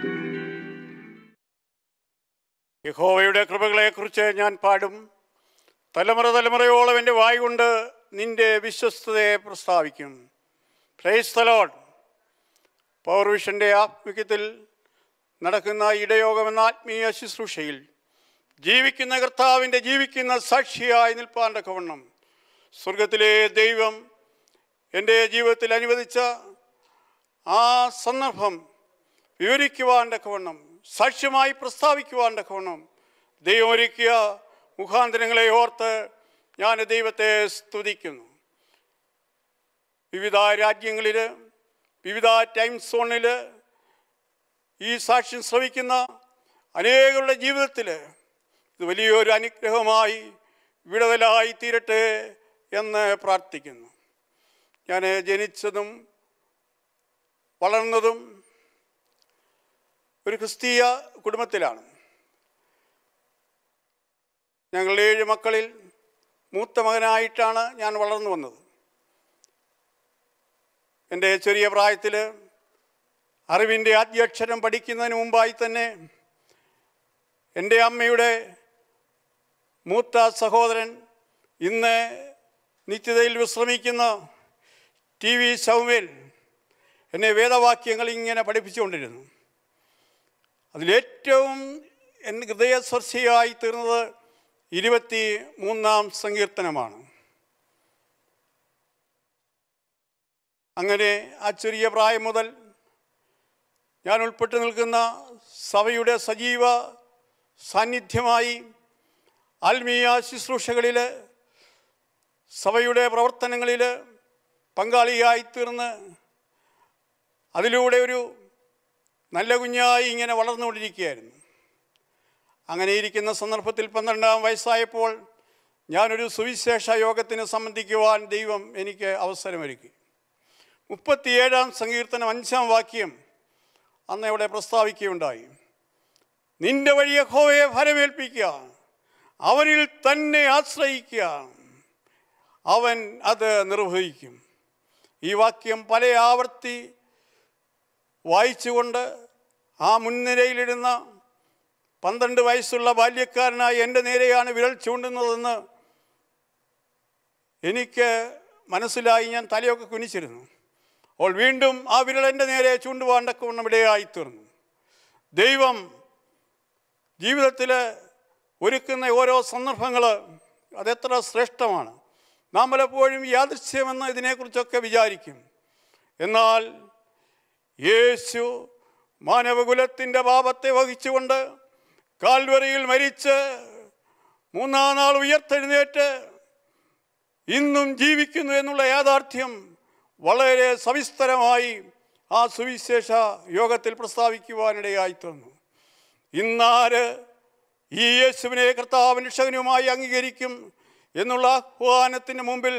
യഹോവയുടെ കൃപകളെക്കുറിച്ച് ഞാൻ പാടും തലമുറ തലമുറയോളം എൻ്റെ വായ് കൊണ്ട് നിന്റെ വിശ്വസ്തതയെ പ്രസ്താവിക്കും പ്രൈസ് തലോഡ് പവർ വിഷൻ്റെ ആത്മികത്തിൽ നടക്കുന്ന ഇടയോഗം എന്ന ആത്മീയ ശുശ്രൂഷയിൽ ജീവിക്കുന്ന കർത്താവിൻ്റെ ജീവിക്കുന്ന സാക്ഷിയായി നിൽപ്പാൻ തക്കവണ്ണം സ്വർഗത്തിലെ ദൈവം എൻ്റെ ജീവിതത്തിൽ അനുവദിച്ച ആ സന്ദർഭം വിവരിക്കുവാൻ തക്കവണ്ണം സാക്ഷ്യമായി പ്രസ്താവിക്കുവാൻ തക്കവണ്ണം ദൈവം ഒരുക്കിയ മുഖാന്തരങ്ങളെ ഓർത്ത് ഞാൻ ദൈവത്തെ സ്തുതിക്കുന്നു വിവിധ രാജ്യങ്ങളിൽ വിവിധ ടൈം സോണിൽ ഈ സാക്ഷ്യം ശ്രവിക്കുന്ന അനേകരുടെ ജീവിതത്തിൽ ഇത് വലിയൊരു അനുഗ്രഹമായി വിടുതലായി തീരട്ടെ എന്ന് പ്രാർത്ഥിക്കുന്നു ഞാൻ ജനിച്ചതും വളർന്നതും ഒരു ക്രിസ്തീയ കുടുംബത്തിലാണ് ഞങ്ങൾ ഏഴ് മക്കളിൽ മൂത്ത മകനായിട്ടാണ് ഞാൻ വളർന്നു വന്നത് എൻ്റെ ചെറിയ പ്രായത്തിൽ അറിവിൻ്റെ ആദ്യാക്ഷരം പഠിക്കുന്നതിന് മുമ്പായി തന്നെ എൻ്റെ അമ്മയുടെ മൂത്ത സഹോദരൻ ഇന്ന് നിത്യതയിൽ വിശ്രമിക്കുന്ന ടി വി സൗമ്യൽ എന്നെ വേദവാക്യങ്ങൾ ഇങ്ങനെ പഠിപ്പിച്ചുകൊണ്ടിരുന്നു അതിലേറ്റവും എൻ്റെ ഹൃദയസ്പർശിയായി തീർന്നത് ഇരുപത്തി മൂന്നാം സങ്കീർത്തനമാണ് അങ്ങനെ ആ ചെറിയ പ്രായം മുതൽ ഞാൻ ഉൾപ്പെട്ടു നിൽക്കുന്ന സഭയുടെ സജീവ സാന്നിധ്യമായി ആത്മീയ ശുശ്രൂഷകളിൽ സഭയുടെ പ്രവർത്തനങ്ങളിൽ പങ്കാളിയായി തീർന്ന് അതിലൂടെ ഒരു നല്ല കുഞ്ഞായി ഇങ്ങനെ വളർന്നുകൊണ്ടിരിക്കുകയായിരുന്നു അങ്ങനെ ഇരിക്കുന്ന സന്ദർഭത്തിൽ പന്ത്രണ്ടാം വയസ്സായപ്പോൾ ഞാനൊരു സുവിശേഷ യോഗത്തിന് സംബന്ധിക്കുവാൻ ദൈവം എനിക്ക് അവസരമൊരുക്കി മുപ്പത്തിയേഴാം സങ്കീർത്തനം അഞ്ചാം വാക്യം അന്ന് ഇവിടെ പ്രസ്താവിക്കുകയുണ്ടായി നിന്റെ വഴി യഹോവയെ ഫലമേൽപ്പിക്കുക അവനിൽ തന്നെ ആശ്രയിക്കുക അവൻ അത് നിർവഹിക്കും ഈ വാക്യം പല ആവർത്തി വായിച്ചുകൊണ്ട് ആ മുൻനിരയിലിരുന്ന പന്ത്രണ്ട് വയസ്സുള്ള ബാല്യക്കാരനായ എൻ്റെ നേരെയാണ് വിരൽ ചൂണ്ടുന്നതെന്ന് എനിക്ക് മനസ്സിലായി ഞാൻ തലയൊക്കെ കുനിച്ചിരുന്നു അപ്പോൾ വീണ്ടും ആ വിരൽ എൻ്റെ നേരെ ചൂണ്ടുവാൻ തക്കവണ്ണം ഇടയായിത്തീർന്നു ദൈവം ജീവിതത്തിൽ ഒരുക്കുന്ന ഓരോ സന്ദർഭങ്ങൾ അതെത്ര ശ്രേഷ്ഠമാണ് നാം പലപ്പോഴും യാദൃശ്യമെന്ന് ഇതിനെക്കുറിച്ചൊക്കെ വിചാരിക്കും എന്നാൽ യേശു മാനവകുലത്തിൻ്റെ പാപത്തെ വഹിച്ചുകൊണ്ട് കാൽവറിയിൽ മരിച്ച് മൂന്നാം നാൾ ഉയർത്തെഴുന്നേറ്റ് ഇന്നും ജീവിക്കുന്നു എന്നുള്ള യാഥാർത്ഥ്യം വളരെ സവിസ്തരമായി ആ സുവിശേഷ യോഗത്തിൽ പ്രസ്താവിക്കുവാനിടയായി തീർന്നു ഇന്നാര് ഈ യേശുവിനെ കർത്താവിന് രക്ഷകനുമായി അംഗീകരിക്കും എന്നുള്ള ആഹ്വാനത്തിന് മുമ്പിൽ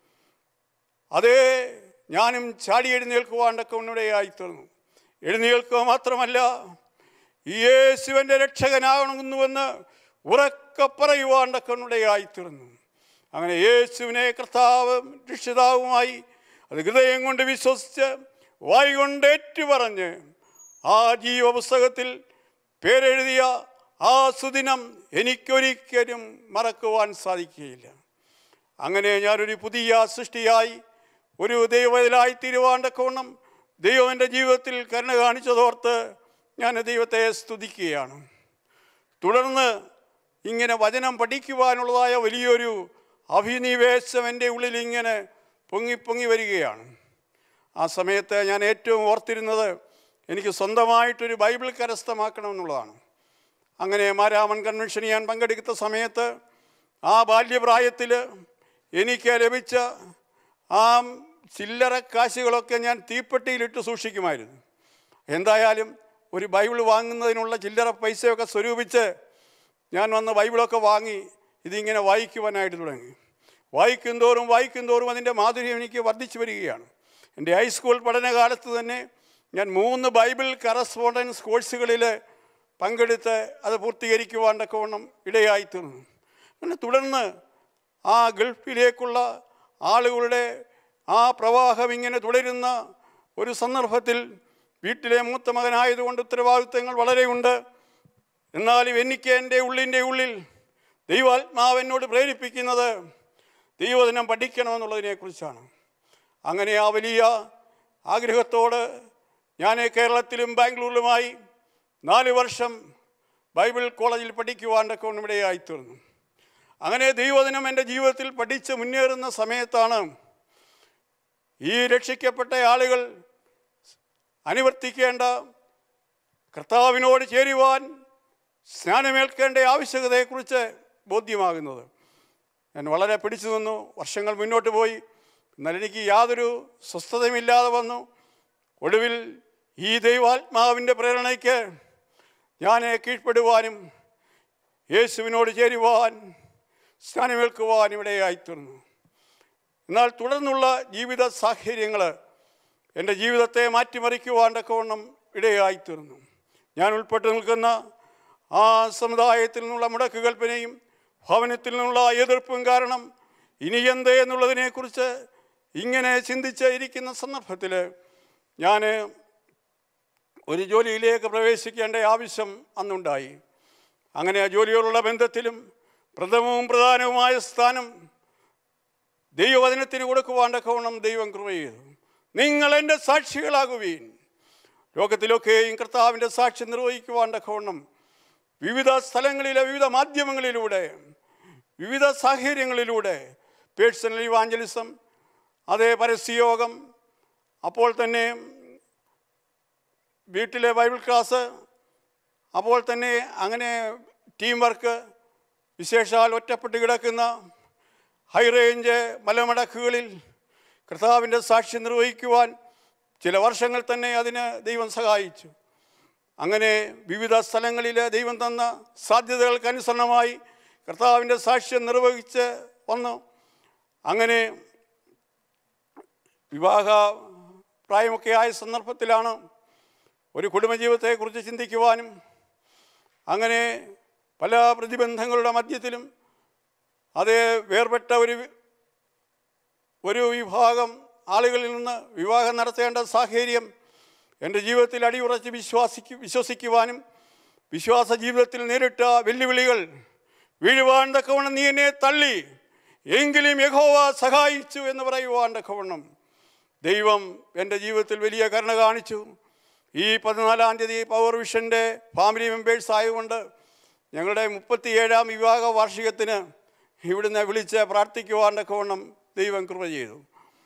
അതേ ഞാനും ചാടി എഴുന്നേൽക്കുവാണ്ടൊക്കെ ഉന്നിടയായി തീർന്നു എഴുന്നേൽക്കുക മാത്രമല്ല ഈ യേശുവിൻ്റെ രക്ഷകനാകണമെന്നുവെന്ന് ഉറക്കെ പറയുവാണ്ടൊക്കെ ഉന്നിടയായി തീർന്നു അങ്ങനെ യേശുവിനെ കർത്താവും രക്ഷിതാവുമായി അത് ഹൃദയം കൊണ്ട് വിശ്വസിച്ച് വായി കൊണ്ട് ഏറ്റുപറഞ്ഞ് ആ ജീവപുസ്തകത്തിൽ പേരെഴുതിയ ആ സുദിനം എനിക്കൊരിക്കലും മറക്കുവാൻ സാധിക്കുകയില്ല അങ്ങനെ ഞാനൊരു പുതിയ സൃഷ്ടിയായി ഒരു ദൈവത്തിലായി തീരുവാണ്ടക്കവണ്ണം ദൈവം എൻ്റെ ജീവിതത്തിൽ കരുണ കാണിച്ചതോർത്ത് ഞാൻ ദൈവത്തെ സ്തുതിക്കുകയാണ് തുടർന്ന് ഇങ്ങനെ വചനം പഠിക്കുവാനുള്ളതായ വലിയൊരു അഭിനിവേശം എൻ്റെ ഉള്ളിൽ ഇങ്ങനെ പൊങ്ങി പൊങ്ങി വരികയാണ് ആ സമയത്ത് ഞാൻ ഏറ്റവും ഓർത്തിരുന്നത് എനിക്ക് സ്വന്തമായിട്ടൊരു ബൈബിൾ കരസ്ഥമാക്കണമെന്നുള്ളതാണ് അങ്ങനെ മാരാമൻ കൺവെൻഷന് ഞാൻ പങ്കെടുത്ത സമയത്ത് ആ ബാല്യപ്രായത്തിൽ എനിക്ക് ലഭിച്ച ആ ചില്ലറ കാശുകളൊക്കെ ഞാൻ തീപ്പെട്ടിയിലിട്ട് സൂക്ഷിക്കുമായിരുന്നു എന്തായാലും ഒരു ബൈബിൾ വാങ്ങുന്നതിനുള്ള ചില്ലറ പൈസയൊക്കെ സ്വരൂപിച്ച് ഞാൻ വന്ന് ബൈബിളൊക്കെ വാങ്ങി ഇതിങ്ങനെ വായിക്കുവാനായിട്ട് തുടങ്ങി വായിക്കും തോറും വായിക്കും തോറും അതിൻ്റെ മാധുര്യം എനിക്ക് വർദ്ധിച്ചു വരികയാണ് എൻ്റെ ഹൈസ്കൂൾ പഠനകാലത്ത് തന്നെ ഞാൻ മൂന്ന് ബൈബിൾ കറസ്പോണ്ടൻസ് കോഴ്സുകളിൽ പങ്കെടുത്ത് അത് പൂർത്തീകരിക്കുവാൻ തക്കവണ്ണം ഇടയായി തീർന്നു അങ്ങനെ തുടർന്ന് ആ ഗൾഫിലേക്കുള്ള ആളുകളുടെ ആ പ്രവാഹം ഇങ്ങനെ തുടരുന്ന ഒരു സന്ദർഭത്തിൽ വീട്ടിലെ മൂത്ത മകനായതുകൊണ്ട് ഉത്തരവാദിത്തങ്ങൾ വളരെയുണ്ട് എന്നാലും എനിക്ക് എൻ്റെ ഉള്ളിൻ്റെ ഉള്ളിൽ ദൈവാത്മാവ് എന്നോട് പ്രേരിപ്പിക്കുന്നത് ദൈവദിനം പഠിക്കണമെന്നുള്ളതിനെക്കുറിച്ചാണ് അങ്ങനെ ആ വലിയ ആഗ്രഹത്തോട് ഞാൻ കേരളത്തിലും ബാംഗ്ലൂരിലുമായി നാല് വർഷം ബൈബിൾ കോളേജിൽ പഠിക്കുവാനൊക്കെ ഇവിടെയായിത്തീർന്നു അങ്ങനെ ദൈവദിനം എൻ്റെ ജീവിതത്തിൽ പഠിച്ച് മുന്നേറുന്ന സമയത്താണ് ഈ രക്ഷിക്കപ്പെട്ട ആളുകൾ അനുവർത്തിക്കേണ്ട കർത്താവിനോട് ചേരുവാൻ സ്നാനമേൽക്കേണ്ട ആവശ്യകതയെക്കുറിച്ച് ബോധ്യമാകുന്നത് ഞാൻ വളരെ പിടിച്ചു നിന്നു വർഷങ്ങൾ മുന്നോട്ട് പോയി എന്നാൽ എനിക്ക് യാതൊരു സ്വസ്ഥതയുമില്ലാതെ വന്നു ഒടുവിൽ ഈ ദൈവാത്മാവിൻ്റെ പ്രേരണയ്ക്ക് ഞാൻ കീഴ്പ്പെടുവാനും യേശുവിനോട് ചേരുവാൻ സ്നാനമേൽക്കുവാൻ ഇവിടെയായിത്തീർന്നു എന്നാൽ തുടർന്നുള്ള ജീവിത സാഹചര്യങ്ങൾ എൻ്റെ ജീവിതത്തെ മാറ്റിമറിക്കുവാൻ തക്കവണ്ണം ഇടയായിത്തീർന്നു ഞാൻ ഉൾപ്പെട്ട് നിൽക്കുന്ന ആ സമുദായത്തിൽ നിന്നുള്ള മുടക്ക് കൽപ്പനയും ഭവനത്തിൽ നിന്നുള്ള എതിർപ്പും കാരണം ഇനി എന്ത് എന്നുള്ളതിനെക്കുറിച്ച് ഇങ്ങനെ ചിന്തിച്ച് ഇരിക്കുന്ന സന്ദർഭത്തിൽ ഞാൻ ഒരു ജോലിയിലേക്ക് പ്രവേശിക്കേണ്ട ആവശ്യം അന്നുണ്ടായി അങ്ങനെ ആ ജോലിയോടുള്ള ബന്ധത്തിലും പ്രഥമവും പ്രധാനവുമായ സ്ഥാനം ദൈവവചനത്തിന് കൊടുക്കുവാൻ തക്കവണ്ണം ദൈവം കൃപ ചെയ്തു നിങ്ങൾ എൻ്റെ സാക്ഷികളാകുവീൻ ലോകത്തിലൊക്കെയും കർത്താവിൻ്റെ സാക്ഷി നിർവഹിക്കുവാൻ തക്കവണ്ണം വിവിധ സ്ഥലങ്ങളിലെ വിവിധ മാധ്യമങ്ങളിലൂടെ വിവിധ സാഹചര്യങ്ങളിലൂടെ പേഴ്സണൽ ഇവാഞ്ചലിസം അതേ പരസ്യയോഗം അപ്പോൾ തന്നെ വീട്ടിലെ ബൈബിൾ ക്ലാസ് അപ്പോൾ തന്നെ അങ്ങനെ ടീം വർക്ക് വിശേഷാൽ ഒറ്റപ്പെട്ട് കിടക്കുന്ന ഹൈ റേഞ്ച് മലമടക്കുകളിൽ കർത്താവിൻ്റെ സാക്ഷി നിർവഹിക്കുവാൻ ചില വർഷങ്ങൾ തന്നെ അതിന് ദൈവം സഹായിച്ചു അങ്ങനെ വിവിധ സ്ഥലങ്ങളിൽ ദൈവം തന്ന സാധ്യതകൾക്ക് അനുസരണമായി കർത്താവിൻ്റെ സാക്ഷ്യം നിർവഹിച്ച് വന്നു അങ്ങനെ വിവാഹ പ്രായമൊക്കെ ആയ സന്ദർഭത്തിലാണ് ഒരു കുടുംബജീവിതത്തെക്കുറിച്ച് ചിന്തിക്കുവാനും അങ്ങനെ പല പ്രതിബന്ധങ്ങളുടെ മധ്യത്തിലും അത് വേർപെട്ട ഒരു ഒരു വിഭാഗം ആളുകളിൽ നിന്ന് വിവാഹം നടത്തേണ്ട സാഹചര്യം എൻ്റെ ജീവിതത്തിൽ അടിയുറച്ച് വിശ്വാസിക്ക് വിശ്വസിക്കുവാനും വിശ്വാസ ജീവിതത്തിൽ നേരിട്ട വെല്ലുവിളികൾ വീഴുവാൻ തക്കവണ്ണം നീ എന്നെ തള്ളി എങ്കിലും യഹോവ സഹായിച്ചു എന്ന് പറയുവാൻ തക്കവണ്ണം ദൈവം എൻ്റെ ജീവിതത്തിൽ വലിയ കരുണ കാണിച്ചു ഈ പതിനാലാം തീയതി പവർ വിഷൻ്റെ ഫാമിലി മെമ്പേഴ്സ് ആയതുകൊണ്ട് ഞങ്ങളുടെ മുപ്പത്തിയേഴാം വിവാഹ വാർഷികത്തിന് ഇവിടുന്ന് വിളിച്ച് പ്രാർത്ഥിക്കുവാൻ തക്കവണ്ണം ദൈവം കൃപ ചെയ്തു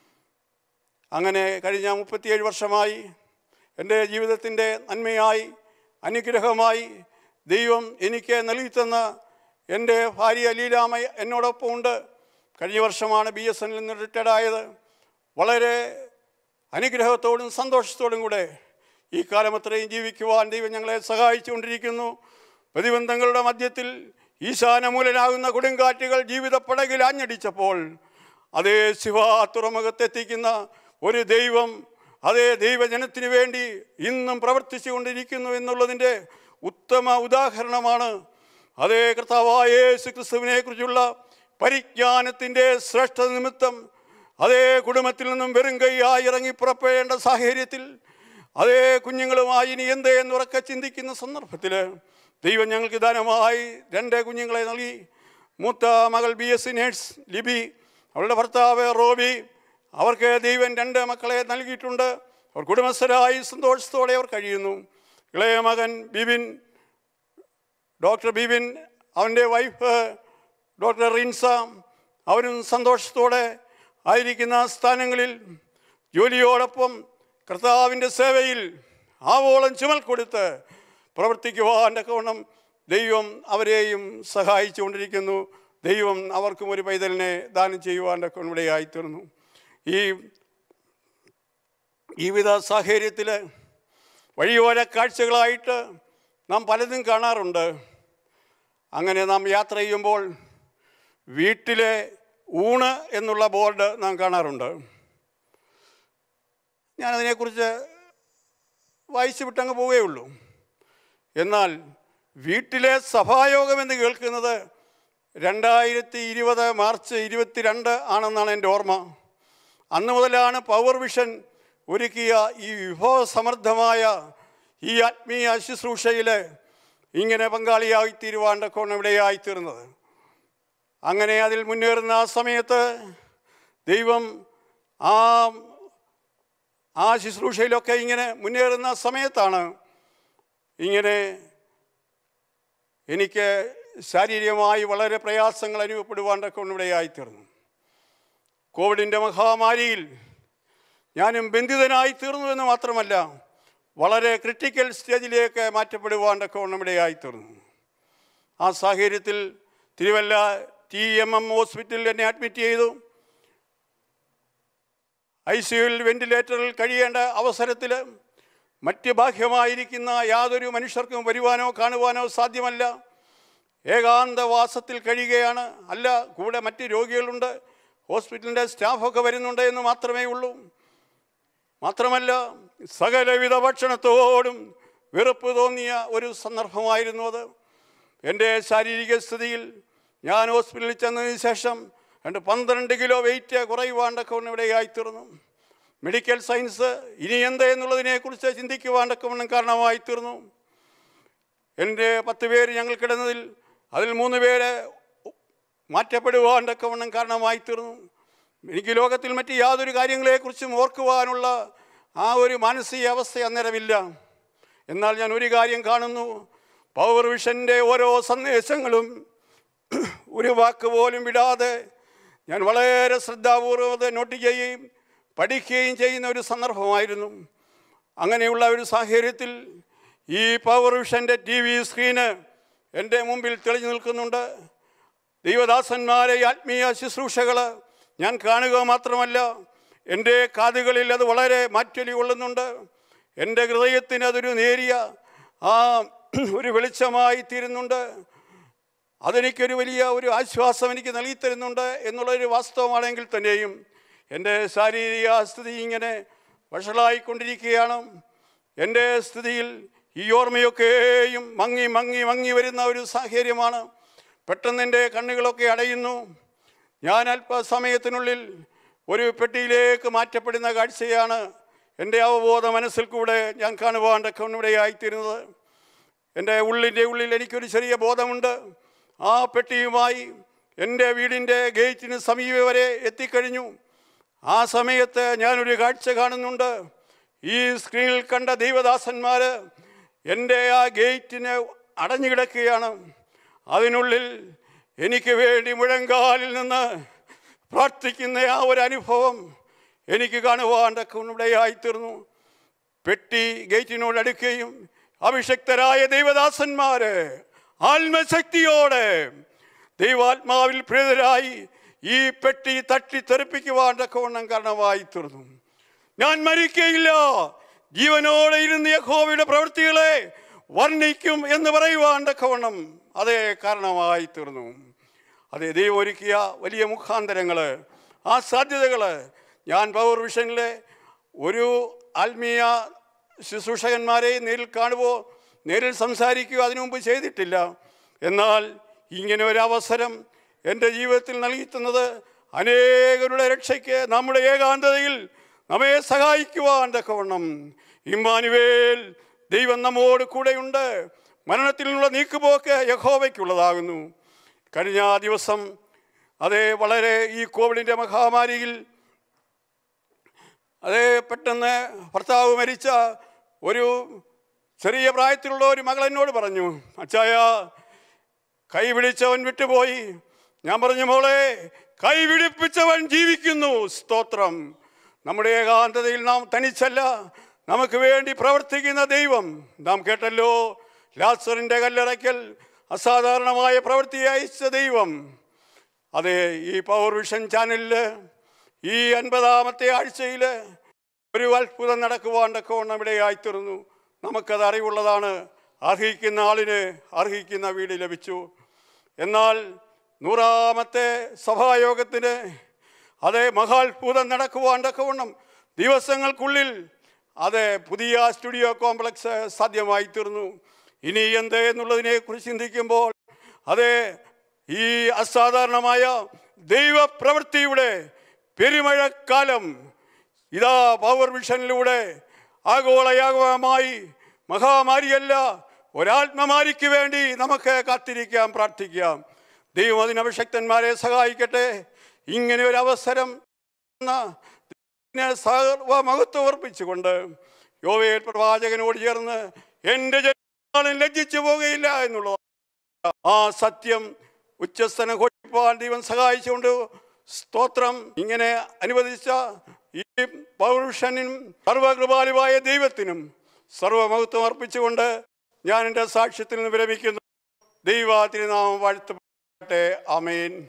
അങ്ങനെ കഴിഞ്ഞ മുപ്പത്തിയേഴ് വർഷമായി എൻ്റെ ജീവിതത്തിൻ്റെ നന്മയായി അനുഗ്രഹമായി ദൈവം എനിക്ക് നൽകിത്തന്ന എൻ്റെ ഭാര്യ ലീലാമ എന്നോടൊപ്പം ഉണ്ട് കഴിഞ്ഞ വർഷമാണ് ബി എസ് എന്നിൽ നിന്ന് റിട്ടയർഡ് ആയത് വളരെ അനുഗ്രഹത്തോടും സന്തോഷത്തോടും കൂടെ ഈ കാലം അത്രയും ജീവിക്കുവാൻ ദൈവം ഞങ്ങളെ സഹായിച്ചുകൊണ്ടിരിക്കുന്നു പ്രതിബന്ധങ്ങളുടെ മധ്യത്തിൽ ഈശാനമൂലനാകുന്ന കൊടുങ്കാറ്റുകൾ ജീവിത പടകിൽ ആഞ്ഞടിച്ചപ്പോൾ അതേ ശിവ തുറമുഖത്തെത്തിക്കുന്ന ഒരു ദൈവം അതേ ദൈവജനത്തിന് വേണ്ടി ഇന്നും പ്രവർത്തിച്ചു കൊണ്ടിരിക്കുന്നു എന്നുള്ളതിൻ്റെ ഉത്തമ ഉദാഹരണമാണ് അതേ കർത്താവായ യേശു ക്രിസ്തുവിനെ കുറിച്ചുള്ള പരിജ്ഞാനത്തിൻ്റെ ശ്രേഷ്ഠ നിമിത്തം അതേ കുടുംബത്തിൽ നിന്നും വെറും കൈയായി ഇറങ്ങി പുറപ്പെടേണ്ട സാഹചര്യത്തിൽ അതേ കുഞ്ഞുങ്ങളുമായി ഇനി എന്ത് എന്നുറക്കെ ചിന്തിക്കുന്ന സന്ദർഭത്തിൽ ദൈവം ഞങ്ങൾക്ക് ദാനമായി രണ്ട് കുഞ്ഞുങ്ങളെ നൽകി മൂത്ത മകൾ B S C nurse Libi അവളുടെ ഭർത്താവ് റോബി അവർക്ക് ദൈവം രണ്ട് മക്കളെ നൽകിയിട്ടുണ്ട് അവർ കുടുംബസ്ഥരായി സന്തോഷത്തോടെ അവർ കഴിയുന്നു ഇളയ മകൻ ബിബിൻ ഡോക്ടർ ബിബിൻ അവൻ്റെ വൈഫ് ഡോക്ടർ റിൻസ അവരും സന്തോഷത്തോടെ ആയിരിക്കുന്ന സ്ഥാനങ്ങളിൽ ജോലിയോടൊപ്പം കർത്താവിൻ്റെ സേവയിൽ ആവോളം ചുമൽ കൊടുത്ത് പ്രവർത്തിക്കുവാൻ തക്കവണ്ണം ദൈവം അവരെയും സഹായിച്ചുകൊണ്ടിരിക്കുന്നു ദൈവം അവർക്കും ഒരു പൈതലിനെ ദാനം ചെയ്യുവാൻ തക്കവണ്ണം ഇടയായിത്തീർന്നു ഈ ജീവിത സാഹചര്യത്തിൽ വഴിയോര കാഴ്ചകളായിട്ട് നാം പലതും കാണാറുണ്ട് അങ്ങനെ നാം യാത്ര ചെയ്യുമ്പോൾ വീട്ടിലെ ഊണ് എന്നുള്ള ബോർഡ് നാം കാണാറുണ്ട് ഞാനതിനെക്കുറിച്ച് വായിച്ചു വിട്ടങ്ങ് പോവുകയുള്ളൂ എന്നാൽ വീട്ടിലെ സഭായോഗം എന്ന് കേൾക്കുന്നത് രണ്ടായിരത്തി ഇരുപത് മാർച്ച് ഇരുപത്തിരണ്ട് ആണെന്നാണ് എൻ്റെ ഓർമ്മ അന്ന് മുതലാണ് പവർ വിഷൻ ഒരുക്കിയ ഈ വിഭവസമൃദ്ധമായ ഈ ആത്മീയ ശുശ്രൂഷയിൽ ഇങ്ങനെ പങ്കാളിയായി തീരുവാണ്ടൊക്കെയാണ് ഇവിടെയായി തീർന്നത് അങ്ങനെ അതിൽ മുന്നേറുന്ന ആ സമയത്ത് ദൈവം ആ ആ ശുശ്രൂഷയിലൊക്കെ ഇങ്ങനെ മുന്നേറുന്ന സമയത്താണ് ഇങ്ങനെ എനിക്ക് ശാരീരികമായി വളരെ പ്രയാസങ്ങൾ അനുഭവപ്പെടുവാണ്ടൊക്കെ ഇവിടെയായി തീർന്നു കോവിഡിൻ്റെ മഹാമാരിയിൽ ഞാനും ബന്ധിതനായി തീർന്നു എന്ന് മാത്രമല്ല വളരെ ക്രിട്ടിക്കൽ സ്റ്റേജിലേക്ക് മാറ്റപ്പെടുവാണ്ടൊക്കെ ഇവിടെയായി തീർന്നു ആ സാഹചര്യത്തിൽ തിരുവല്ല ടി എം എം ഹോസ്പിറ്റലിൽ എന്നെ അഡ്മിറ്റ് ചെയ്തു ഐ സിയുവിൽ വെന്റിലേറ്ററിൽ കഴിയേണ്ട അവസരത്തിൽ മറ്റ് ബാഹ്യമായിരിക്കുന്ന യാതൊരു മനുഷ്യർക്കും വരുവാനോ കാണുവാനോ സാധ്യമല്ല ഏകാന്തവാസത്തിൽ കഴിയുകയാണ് അല്ല കൂടെ മറ്റ് രോഗികളുണ്ട് ഹോസ്പിറ്റലിൻ്റെ സ്റ്റാഫൊക്കെ വരുന്നുണ്ട് എന്ന് മാത്രമേ ഉള്ളൂ മാത്രമല്ല സകലവിധ ഭക്ഷണത്തോടും വെറുപ്പ് തോന്നിയ ഒരു സന്ദർഭമായിരുന്നു അത് എൻ്റെ ശാരീരിക സ്ഥിതിയിൽ ഞാൻ ഹോസ്പിറ്റലിൽ ചെന്നതിന് ശേഷം രണ്ട് പന്ത്രണ്ട് കിലോ വെയിറ്റ് കുറയുവാണ്ടൊക്കെ ഒന്ന് ഇവിടെയായി തീർന്നു മെഡിക്കൽ സയൻസ് ഇനി എന്ത് എന്നുള്ളതിനെക്കുറിച്ച് ചിന്തിക്കുവാണ്ടൊക്കെ ഒന്നും കാരണമായി തീർന്നു എൻ്റെ പത്ത് പേര് ഞങ്ങൾ കിടന്നതിൽ അതിൽ മൂന്ന് പേര് മാറ്റപ്പെടുവാണ്ടൊക്കെ വണ്ണം കാരണമായി തീർന്നു എനിക്ക് ലോകത്തിൽ മറ്റ് യാതൊരു കാര്യങ്ങളെക്കുറിച്ചും ഓർക്കുവാനുള്ള ആ ഒരു മാനസിക അവസ്ഥ അന്നേരമില്ല എന്നാൽ ഞാൻ ഒരു കാര്യം കാണുന്നു പവർ വിഷൻ്റെ ഓരോ സന്ദേശങ്ങളും ഒരു വാക്ക് പോലും വിടാതെ ഞാൻ വളരെ ശ്രദ്ധാപൂർവം അത് നോട്ട് ചെയ്യുകയും പഠിക്കുകയും ചെയ്യുന്ന ഒരു സന്ദർഭമായിരുന്നു അങ്ങനെയുള്ള ഒരു സാഹചര്യത്തിൽ ഈ പവർ വിഷൻ്റെ ടി വി സ്ക്രീന് എൻ്റെ മുമ്പിൽ തെളിഞ്ഞു നിൽക്കുന്നുണ്ട് ദൈവദാസന്മാരെ ഈ ആത്മീയ ശുശ്രൂഷകൾ ഞാൻ കാണുക മാത്രമല്ല എൻ്റെ കാതുകളിൽ അത് വളരെ മാറ്റൊലി കൊള്ളുന്നുണ്ട് എൻ്റെ ഹൃദയത്തിന് അതൊരു നേരിയ ആ ഒരു വെളിച്ചമായി തീരുന്നുണ്ട് അതെനിക്കൊരു വലിയ ഒരു ആശ്വാസം എനിക്ക് നൽകി തരുന്നുണ്ട് എന്നുള്ളൊരു വാസ്തവമാണെങ്കിൽ തന്നെയും എൻ്റെ ശാരീരിക സ്ഥിതി ഇങ്ങനെ വഷളായിക്കൊണ്ടിരിക്കുകയാണ് എൻ്റെ സ്ഥിതിയിൽ ഈ ഓർമ്മയൊക്കെയും മങ്ങി മങ്ങി മങ്ങി വരുന്ന ഒരു സാഹചര്യമാണ് പെട്ടെന്ന് എൻ്റെ കണ്ണുകളൊക്കെ അടയുന്നു ഞാൻ അല്പസമയത്തിനുള്ളിൽ ഒരു പെട്ടിയിലേക്ക് മാറ്റപ്പെടുന്ന കാഴ്ചയാണ് എൻ്റെ അവബോധ മനസ്സിൽ കൂടെ ഞാൻ കാണുവാണ്ടൊക്കെ ഇവിടെയായിത്തീരുന്നത് എൻ്റെ ഉള്ളിൻ്റെ ഉള്ളിൽ എനിക്കൊരു ചെറിയ ബോധമുണ്ട് ആ പെട്ടിയുമായി എൻ്റെ വീടിൻ്റെ ഗേറ്റിന് സമീപം വരെ എത്തിക്കഴിഞ്ഞു ആ സമയത്ത് ഞാനൊരു കാഴ്ച കാണുന്നുണ്ട് ഈ സ്ക്രീനിൽ കണ്ട ദൈവദാസന്മാർ എൻ്റെ ആ ഗേറ്റിന് അടഞ്ഞു കിടക്കുകയാണ് അതിനുള്ളിൽ എനിക്ക് വേണ്ടി മുഴങ്കാലിൽ നിന്ന് പ്രാർത്ഥിക്കുന്ന ആ ഒരു അനുഭവം എനിക്ക് കാണുവാണ്ടൊക്കെ ഇവിടെയായിത്തീർന്നു പെട്ടി ഗേറ്റിനോട് അടുക്കുകയും അഭിഷക്തരായ ദൈവദാസന്മാര് ആത്മശക്തിയോടെ ദൈവാത്മാവിൽ പ്രീതരായി ഈ പെട്ടി തട്ടി തെറിപ്പിക്കുവാണ്ടൊക്കെ വണ്ണം കാരണമായി തീർന്നു ഞാൻ മരിക്കയില്ല ജീവനോടെ ഇരുന്ന് യഹോവയുടെ പ്രവൃത്തികളെ വർണ്ണിക്കും എന്ന് പറയുവാണ്ടൊക്കെ വണ്ണം അതേ കാരണമായി തീർന്നു അതേ ദൈവം ഒരുക്കിയ വലിയ മുഖാന്തരങ്ങൾ ആ സാധ്യതകൾ ഞാൻ പവർ വിഷനിലെ ഒരു ആത്മീയ ശുശ്രൂഷകന്മാരെ നേരിൽ കാണുവോ നേരിൽ സംസാരിക്കുകയോ അതിനു മുമ്പ് ചെയ്തിട്ടില്ല എന്നാൽ ഇങ്ങനെ ഒരു അവസരം എൻ്റെ ജീവിതത്തിൽ നൽകി തന്നത് അനേകരുടെ രക്ഷയ്ക്ക് നമ്മുടെ ഏകാന്തതയിൽ നമ്മെ സഹായിക്കുവാൻ തക്കവണ്ണം ഇമ്മാനുവേൽ ദൈവം നമ്മോട് കൂടെയുണ്ട് മരണത്തിൽ നിന്നുള്ള നീക്കുപോക്ക് യഹോവയ്ക്കുള്ളതാകുന്നു കഴിഞ്ഞ ദിവസം അതേ വളരെ ഈ കോവിഡിൻ്റെ മഹാമാരിയിൽ അതേ പെട്ടെന്ന് ഭർത്താവ് മരിച്ച ഒരു ചെറിയ പ്രായത്തിലുള്ള ഒരു മകൾ എന്നോട് പറഞ്ഞു അച്ചായ കൈ പിടിച്ചവൻ വിട്ടുപോയി ഞാൻ പറഞ്ഞു മോളെ കൈ പിടിപ്പിച്ചവൻ ജീവിക്കുന്നു സ്തോത്രം നമ്മുടെ ഏകാന്തതയിൽ നാം തനിച്ചല്ല നമുക്ക് വേണ്ടി പ്രവർത്തിക്കുന്ന ദൈവം നാം കേട്ടല്ലോ ലാസറിൻ്റെ കല്ലറയ്ക്കൽ അസാധാരണമായ പ്രവൃത്തി അയച്ച ദൈവം അതെ ഈ പവർ വിഷൻ ചാനലിൽ ഈ അൻപതാമത്തെ ആഴ്ചയിൽ ഒരു അത്ഭുതം നടക്കുവാണ്ടൊക്കെ ഇവിടെ ആയിത്തീർന്നു നമുക്കത് അറിവുള്ളതാണ് അർഹിക്കുന്ന ആളിന് അർഹിക്കുന്ന വീട് ലഭിച്ചു എന്നാൽ നൂറാമത്തെ സഭായോഗത്തിന് അതേ മഹാത്ഭുതം നടക്കുവാണ്ടൊക്കെ വണ്ണം ദിവസങ്ങൾക്കുള്ളിൽ അത് പുതിയ സ്റ്റുഡിയോ കോംപ്ലക്സ് സാധ്യമായി തീർന്നു ഇനി എന്ത് എന്നുള്ളതിനെ കുറിച്ച് ചിന്തിക്കുമ്പോൾ അതെ ഈ അസാധാരണമായ ദൈവപ്രവൃത്തിയുടെ പെരുമഴക്കാലം ഇതാ പവർ വിഷനിലൂടെ ആഗോളയാഗമായി മഹാമാരിയല്ല ഒരാത്മമാരിക്ക് വേണ്ടി നമുക്ക് കാത്തിരിക്കാം പ്രാർത്ഥിക്കാം ദൈവം അതിനഭിഷക്തന്മാരെ സഹായിക്കട്ടെ ഇങ്ങനെ ഒരു അവസരം സർവമഹത്വം അർപ്പിച്ചുകൊണ്ട് യോവേൽ പ്രവാചകനോട് ചേർന്ന് എൻ്റെ ജനങ്ങളും ലജ്ജിച്ചു പോകുകയില്ല എന്നുള്ളത് ആ സത്യം ഉച്ചസ്ഥനം ഘോഷിപ്പാൻ ദൈവം സഹായിച്ചുകൊണ്ട് സ്തോത്രം ഇങ്ങനെ അനുവദിച്ച ഈ പൗരുഷനും സർവകൃപാലുവായ ദൈവത്തിനും സർവമഹത്വം അർപ്പിച്ചുകൊണ്ട് ഞാൻ എൻ്റെ സാക്ഷ്യത്തിൽ നിന്ന് വിരമിക്കുന്നു ദൈവ തിരുനാമം വാഴ്ത്തപ്പെട്ടെ അമേൻ